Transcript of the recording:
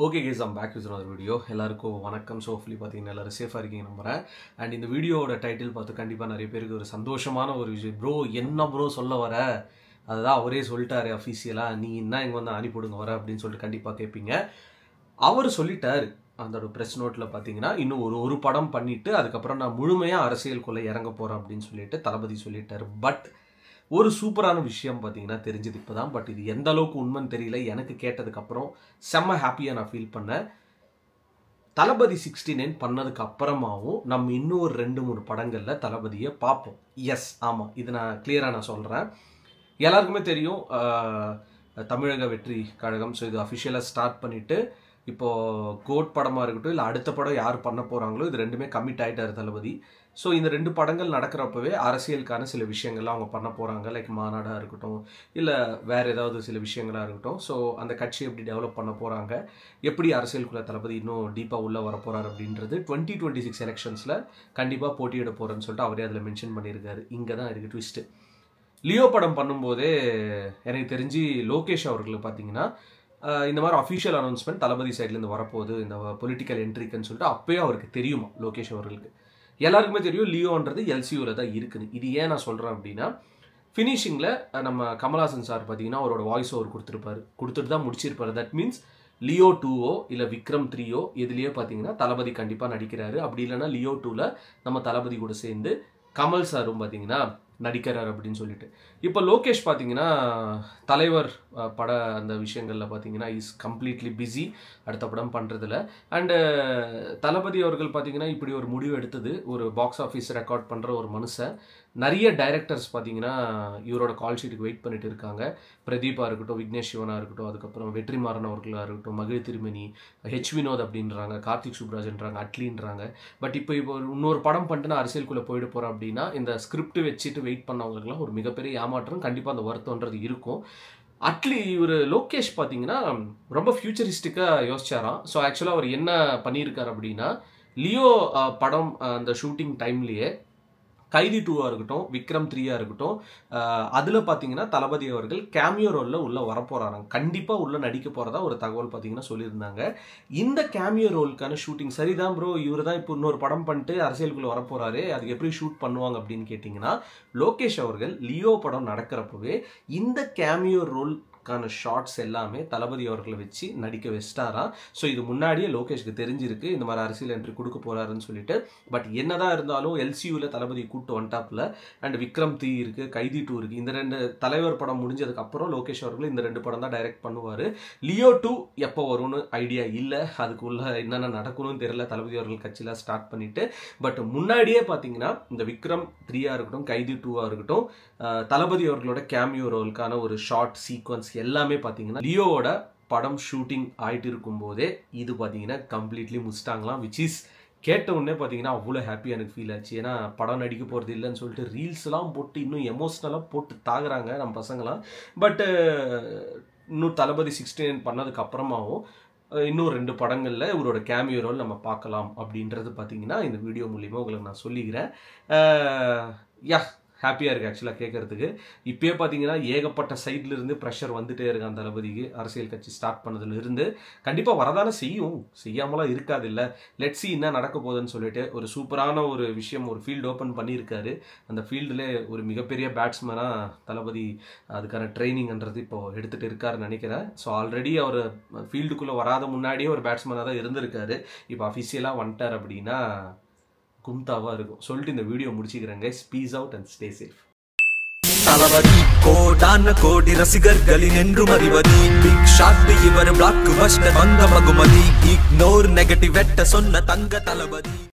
okay guys am back with ஒரு video எல்லாருக்கும் வணக்கம் ஸோ ஹோப்ஃபுல்லி பார்த்தீங்கன்னா எல்லாரும் சேஃபாக இருக்கீங்க நம்புறேன் அண்ட் இந்த வீடியோவோட டைட்டில் பார்த்து கண்டிப்பாக நிறைய பேருக்கு ஒரு சந்தோஷமான ஒரு விஷயம் ப்ரோ என்ன ப்ரோ சொல்ல வர அதுதான் அவரே சொல்லிட்டாரு அஃபீஷியலாக நீ என்ன இங்கே வந்து அனுப்பிவிடுங்க வர அப்படின்னு சொல்லிட்டு கண்டிப்பாக கேட்பீங்க அவர் சொல்லிட்டாரு அந்த ஒரு ப்ரெஸ் நோட்டில் பார்த்தீங்கன்னா இன்னும் ஒரு ஒரு படம் பண்ணிட்டு அதுக்கப்புறம் நான் முழுமையாக அரசியலுக்குள்ளே இறங்க போகிறேன் அப்படின்னு சொல்லிட்டு தளபதி சொல்லிட்டாரு பட் ஒரு சூப்பரான விஷயம் பார்த்தீங்கன்னா தெரிஞ்சது இப்போ தான் பட் இது எந்த அளவுக்கு உண்மைன்னு தெரியல எனக்கு கேட்டதுக்கப்புறம் செம்ம ஹாப்பியாக நான் ஃபீல் பண்ணேன் தளபதி சிக்ஸ்டி நைன் பண்ணதுக்கு அப்புறமாவும் நம்ம இன்னும் ஒரு ரெண்டு மூணு படங்களில் தளபதியை பார்ப்போம் எஸ் ஆமாம் இது நான் கிளியராக நான் சொல்கிறேன் எல்லாருக்குமே தெரியும் ஆஹ், தமிழக வெற்றி கழகம் ஸோ இது அஃபிஷியலாக ஸ்டார்ட் பண்ணிவிட்டு இப்போது கோட் படமாக இருக்கட்டும் இல்லை அடுத்த படம் யார் பண்ண போகிறாங்களோ இது ரெண்டுமே கமிட் ஆகிட்டார் தளபதி ஸோ இந்த ரெண்டு படங்கள் நடக்கிறப்பவே அரசியலுக்கான சில விஷயங்கள்லாம் அவங்க பண்ண போகிறாங்க லைக் மாநாடாக இருக்கட்டும் இல்லை வேறு ஏதாவது சில விஷயங்களாக இருக்கட்டும் ஸோ அந்த கட்சி எப்படி டெவலப் பண்ண போகிறாங்க எப்படி அரசியலுக்குள்ள தளபதி இன்னும் டீப்பாக உள்ளே வர போகிறார் அப்படின்றது டுவெண்ட்டி டுவெண்ட்டி சிக்ஸ் எலெக்ஷன்ஸில் கண்டிப்பாக போட்டியிட போகிறேன்னு சொல்லிட்டு அவரே அதில் மென்ஷன் பண்ணியிருக்காரு இங்கே தான் இருக்குது ட்விஸ்ட்டு லியோ படம் பண்ணும்போதே எனக்கு தெரிஞ்சு லோகேஷ் அவர்களுக்கு பார்த்தீங்கன்னா ஆஹ் இந்த மாதிரி அஃபிஷியல் அனௌன்ஸ்மெண்ட் தளபதி சைட்லேருந்து வரப்போகுது இந்த பொலிட்டிக்கல் என்ட்ரிக்குன்னு சொல்லிட்டு அப்பயே அவருக்கு தெரியுமா லோகேஷ் அவர்களுக்கு எல்லாருக்குமே தெரியும் லியோன்றது எல்சியூவில் தான் இருக்குது இது ஏன் நான் சொல்கிறேன் அப்படின்னா ஃபினிஷிங்கில் நம்ம கமல்ஹாசன் சார் பார்த்தீங்கன்னா அவரோட வாய்ஸ் ஓவர் கொடுத்துருப்பாரு கொடுத்துட்டு தான் முடிச்சிருப்பாரு தட் மீன்ஸ் லியோ டூவோ இல்லை விக்ரம் த்ரீயோ இதுலேயே பார்த்தீங்கன்னா தளபதி கண்டிப்பாக நடிக்கிறாரு அப்படி இல்லைன்னா லியோ டூவில் நம்ம தளபதி கூட சேர்ந்து கமல் சாரும் பார்த்தீங்கன்னா நடிக்கிறார் அப்படின்னு சொல்லிட்டு இப்போ லோகேஷ் பார்த்தீங்கன்னா தலைவர் அஹ், பட அந்த விஷயங்களில் பார்த்தீங்கன்னா இஸ் கம்ப்ளீட்லி பிஸி அடுத்த படம் பண்ணுறதுல அண்டு தளபதி அவர்கள் பார்த்தீங்கன்னா இப்படி ஒரு முடிவு எடுத்தது ஒரு பாக்ஸ் ஆஃபீஸ் ரெக்கார்ட் பண்ணுற ஒரு மனுஷன் நிறைய டைரக்டர்ஸ் பார்த்தீங்கன்னா இவரோட கால் ஷீட்டுக்கு வெயிட் பண்ணிட்டு இருக்காங்க பிரதீபா இருக்கட்டும் விக்னேஷ் சிவனா இருக்கட்டும் அதுக்கப்புறம் வெற்றிமாறன் அவர்களாக இருக்கட்டும் மகிழ் திருமணி ஹெச் வினோத் அப்படின்றாங்க கார்த்திக் சுப்ராஜ்ன்றாங்க அட்லின்றாங்க பட் இப்போ இப்போ ஒரு இன்னொரு படம் பண்ணிட்டு நான் அரசியலுக்குள்ளே போயிட போகிறேன் அப்படின்னா இந்த ஸ்கிரிப்ட் வச்சுட்டு வெயிட் பண்ணவங்களுக்குலாம் ஒரு மிகப்பெரிய ஏமாற்றம் கண்டிப்பாக அந்த வருத்தம்ன்றது இருக்கும் அட்லி இவர் லோகேஷ் பார்த்தீங்கன்னா ரொம்ப ஃபியூச்சரிஸ்டிக்காக யோசிச்சாராம் ஸோ ஆக்சுவலாக அவர் என்ன பண்ணியிருக்காரு அப்படின்னா லியோ அஹ், படம் அஹ், அந்த ஷூட்டிங் டைம்லேயே கைதி டூவாக இருக்கட்டும் விக்ரம் த்ரீயாக இருக்கட்டும் அதில் பார்த்தீங்கன்னா தளபதி அவர்கள் கேமியோ ரோலில் உள்ளே வரப்போகிறாங்க கண்டிப்பாக உள்ளே நடிக்க போகிறதா ஒரு தகவல் பார்த்தீங்கன்னா சொல்லியிருந்தாங்க இந்த கேமியோ ரோலுக்கான ஷூட்டிங் சரிதான் ப்ரோ இவர் தான் இப்போ இன்னொரு படம் பண்ணிட்டு அரசியலுக்குள்ளே வரப்போகிறாரு அதுக்கு எப்படி ஷூட் பண்ணுவாங்க அப்படின்னு கேட்டிங்கன்னா லோகேஷ் அவர்கள் லியோ படம் நடக்கிறப்பவே இந்த கேமியோ ரோல்க்கான ஷார்ட்ஸ் எல்லாமே தளபதி அவர்களை வச்சு நடிக்க வச்சிட்டாராம் ஸோ இது முன்னாடியே லோகேஷ்க்கு தெரிஞ்சிருக்கு இந்த மாதிரி அரசியல் என்ட்ரி கொடுக்க போறாருன்னு சொல்லிட்டு பட் என்னதான் இருந்தாலும் எல்சியூவில் தளபதி கூட்டு ஒன்டாப்ல அண்ட் விக்ரம் த்ரீ இருக்கு கைதி டூ இருக்கு இந்த ரெண்டு தலைவர் படம் முடிஞ்சதுக்கு அப்புறம் லோகேஷ் அவர்கள் இந்த ரெண்டு படம் தான் டைரக்ட் பண்ணுவார் லியோ டூ எப்போ வரும்னு ஐடியா இல்லை அதுக்குள்ள என்னென்ன நடக்கணும்னு தெரியல தளபதி அவர்கள் கட்சியில் ஸ்டார்ட் பண்ணிட்டு பட் முன்னாடியே பார்த்தீங்கன்னா இந்த விக்ரம் த்ரீயாக இருக்கட்டும் கைதி டூவாக இருக்கட்டும் அஹ், தளபதி அவர்களோட கேமியோ ரோலுக்கான ஒரு ஷார்ட் சீக்வன்ஸ் எல்லாமே பார்த்தீங்கன்னா லியோவோட படம் ஷூட்டிங் ஆயிட்டு இருக்கும்போதே இது பார்த்தீங்கன்னா கம்ப்ளீட்லி முடிச்சிட்டாங்களாம் விச் இஸ் கேட்ட உடனே பார்த்தீங்கன்னா அவ்வளோ ஹாப்பி எனக்கு ஃபீல் ஆச்சு ஏன்னா படம் நடிக்க போகிறது இல்லைன்னு சொல்லிட்டு ரீல்ஸ்லாம் போட்டு இன்னும் எமோஷ்னலாக போட்டு தாகுறாங்க நம்ம பசங்களாம் பட்டு இன்னும் தளபதி சிக்ஸ்டி நைன் பண்ணதுக்கு அப்புறமாவும் அஹ், இன்னும் ரெண்டு படங்களில் இவரோட கேமியோ ரோல் நம்ம பார்க்கலாம் அப்படின்றது பார்த்தீங்கன்னா இந்த வீடியோ மூலிமா உங்களுக்கு நான் சொல்லிக்கிறேன் யா ஹாப்பியாக இருக்குது ஆக்சுவலாக கேட்குறதுக்கு இப்பயே பார்த்தீங்கன்னா ஏகப்பட்ட சைட்ல இருந்து ப்ரெஷர் வந்துட்டே இருக்கு அந்த தளபதிக்கு அரசியல் கட்சி ஸ்டார்ட் பண்ணதுல இருந்து கண்டிப்பாக வரதானே செய்யும் செய்யாமலாம் இருக்காது இல்லை லெட்ஸி என்ன நடக்க போகுதுன்னு சொல்லிட்டு ஒரு சூப்பரான ஒரு விஷயம் ஒரு ஃபீல்டு ஓப்பன் பண்ணியிருக்காரு அந்த ஃபீல்டில் ஒரு மிகப்பெரிய பேட்ஸ்மேனாக தளபதி அதுக்கான ட்ரைனிங்ன்றது இப்போ எடுத்துகிட்டு இருக்காருன்னு நினைக்கிறேன் ஸோ ஆல்ரெடி அவர் ஃபீல்டுக்குள்ளே வராத முன்னாடியே ஒரு பேட்ஸ்மேனாக தான் இருந்திருக்காரு இப்போ அஃபிஷியலாக வந்துட்டார் அப்படின்னா கும்தாவாக இருக்கும் சொல்லிட்டு இந்த வீடியோ முடிச்சுக்கிறேங்க peace out and stay safe Thalapathy கோடான கோடி ரசிகர்களின் என்றும் அறிவதி பிக் ஷாட் இவர் பிளாக் பஸ்டர் வந்த மகுமதி இக்னோர் நெகட்டிவ் வெட்ட சொன்ன தங்க தளபதி